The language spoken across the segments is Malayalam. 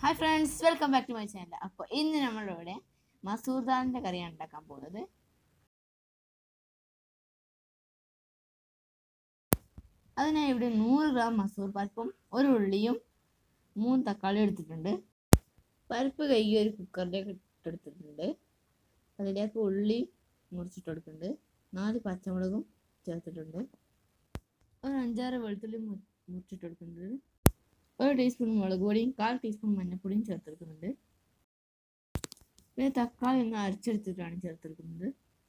hi friends welcome back to my channel അപ്പോൾ ഇന്ന് നമ്മളിവിടെ മസൂർ ദാലിൻ്റെ കറിയാണ് ഉണ്ടാക്കാൻ പോകുന്നത് അതിനായി ഇവിടെ നൂറ് ഗ്രാം മസൂർ പരിപ്പും ഒരു ഉള്ളിയും മൂന്ന് തക്കാളി എടുത്തിട്ടുണ്ട് പരിപ്പ് കഴുകി ഒരു കുക്കറിലേക്ക് ഇട്ടെടുത്തിട്ടുണ്ട് അതിലേക്ക് ഉള്ളി മുറിച്ചിട്ട് കൊടുക്കുന്നുണ്ട് നാല് പച്ചമുളകും ചേർത്തിട്ടുണ്ട് ഒരു അഞ്ചാറ് വെളുത്തുള്ളി മു- മുറിച്ചിട്ട് കൊടുക്കുന്നുണ്ട് ഒരു ടീസ്പൂൺ മുളക് പൊടിയും കാൽ ടീസ്പൂൺ മഞ്ഞൾപ്പൊടിയും ചേർത്തെടുക്കുന്നുണ്ട് പിന്നെ തക്കാളി ഒന്ന് അരച്ചെടുത്തിട്ടാണ് ചേർത്തെടുക്കുന്നത്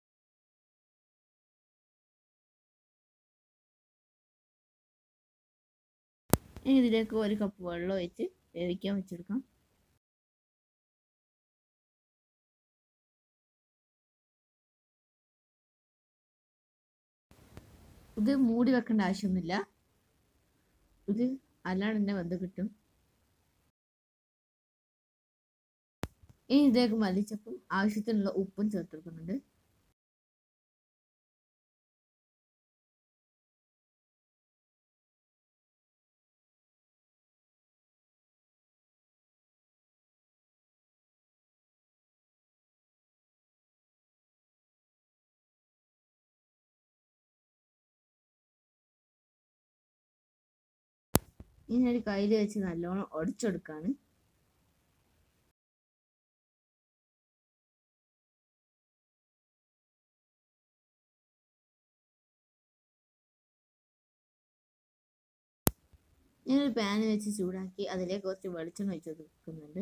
ഇനി ഇതിലേക്ക് ഒരു കപ്പ് വെള്ളം ഒഴിച്ച് വേവിക്കാൻ വെച്ചെടുക്കാം ഇത് മൂടി വെക്കേണ്ട ആവശ്യമൊന്നുമില്ല ഇത് അല്ലാണ്ട് തന്നെ വെന്ത് കിട്ടും ഇനി ഇതിലേക്ക് മല്ലിച്ചപ്പും ആവശ്യത്തിനുള്ള ഉപ്പും ചേർത്ത് കൊടുക്കുന്നുണ്ട് ഇനി ഒരു കയ്യിൽ വെച്ച് നല്ലോണം ഉടച്ചെടുക്കാണ് ഞാനൊരു പാൻ വെച്ച് ചൂടാക്കി അതിലേക്ക് കുറച്ച് വെളിച്ചെണ്ണ ഒഴിച്ച് കൊടുക്കുന്നുണ്ട്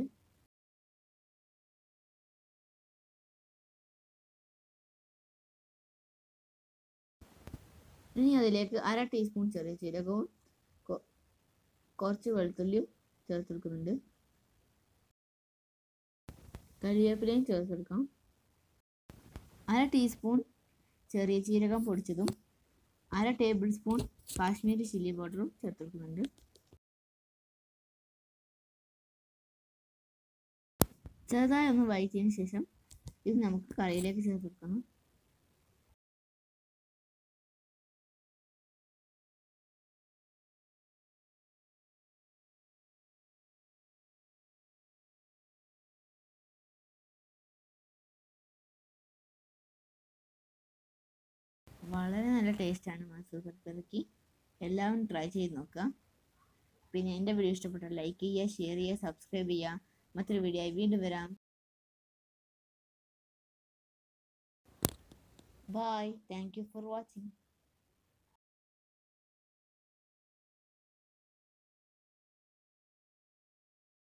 ഇനി അതിലേക്ക് അര ടീസ്പൂൺ ചെറിയ ജീരകവും കൊ- കുറച്ച് വെളുത്തുള്ളിയും ചേർത്തെടുക്കുന്നുണ്ട് കരിവേപ്പിലയും ചേർത്തെടുക്കാം അര ടീസ്പൂൺ ചെറിയ ജീരകം പൊടിച്ചതും അര ടേബിൾ സ്പൂൺ കാശ്മീരി ചില്ലി പൗഡറും ചേർത്തെടുക്കുന്നുണ്ട് ചെറുതായി ഒന്ന് വഴറ്റിയതിന് ശേഷം ഇത് നമുക്ക് കറിയിലേക്ക് ചേർത്തെടുക്കണം വളരെ നല്ല ടേസ്റ്റാണ് മസൂർ കറിക്ക് എല്ലാവരും ട്രൈ ചെയ്ത് നോക്കുക പിന്നെ എൻ്റെ വീഡിയോ ഇഷ്ടപ്പെട്ടാൽ ലൈക്ക് ചെയ്യുക ഷെയർ ചെയ്യുക സബ്സ്ക്രൈബ് ചെയ്യുക മറ്റൊരു വീഡിയോ ആയി വീണ്ടും വരാം bye thank you for watching